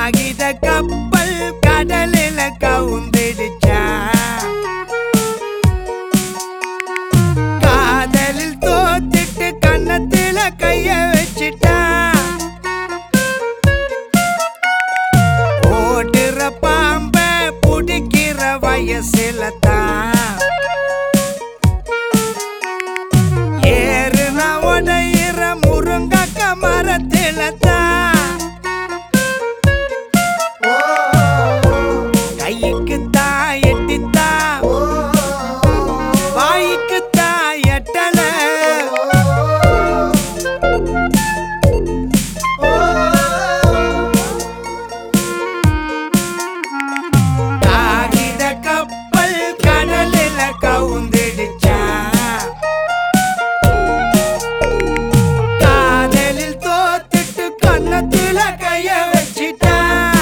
காகித கப்பல் கடலில கவுந்திடுச்சா காதலில் தோத்துட்டு கன்னத்துல கைய வச்சிட்டா ஓடுற பாம்ப புடிக்கிற வயசுல தான் ஏறுன உடையிற முருங்கக்க மரத்தில தான் கைக்கு தான் எட்டித்தான் வாய்க்கு தான் எட்டல காகித கப்பல் கடலில கவுந்திடுச்சா காதலில் தோத்துட்டு கன்னத்துல கைய வச்சிட்டா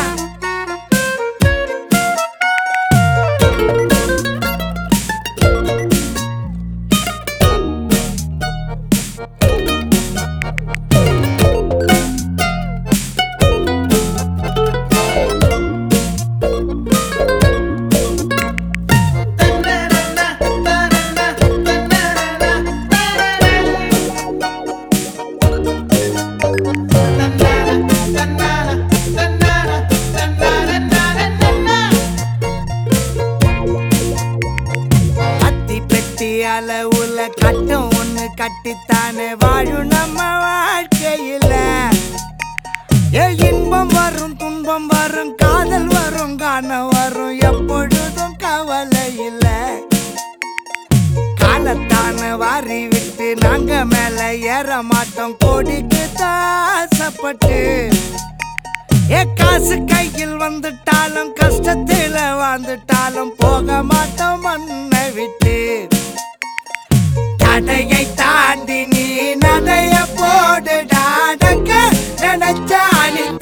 அத்தி பெட்டி அளவுல கட்டம் ஒண்ணு கட்டித்தானே வாழும் நம்ம வாழ்க்கையில ஏ இன்பம் வரும் துன்பம் வரும் காதல் வரும் காணம் வரும் எப்பொழுதும் கவலை இல்ல காலத்தான வாரி விட்டு நாங்க மேல ஏற மாட்டோம் கோடிக்கு தாசப்பட்டு ஏ காசு கையில் வந்துட்டாலும் கஷ்டத்துல வாழ்ந்துட்டாலும் போக மாட்டோம் மண்ணை விட்டு தடையை தாண்டி நீ நடைய போடுடாடங்க நினைச்சா நீ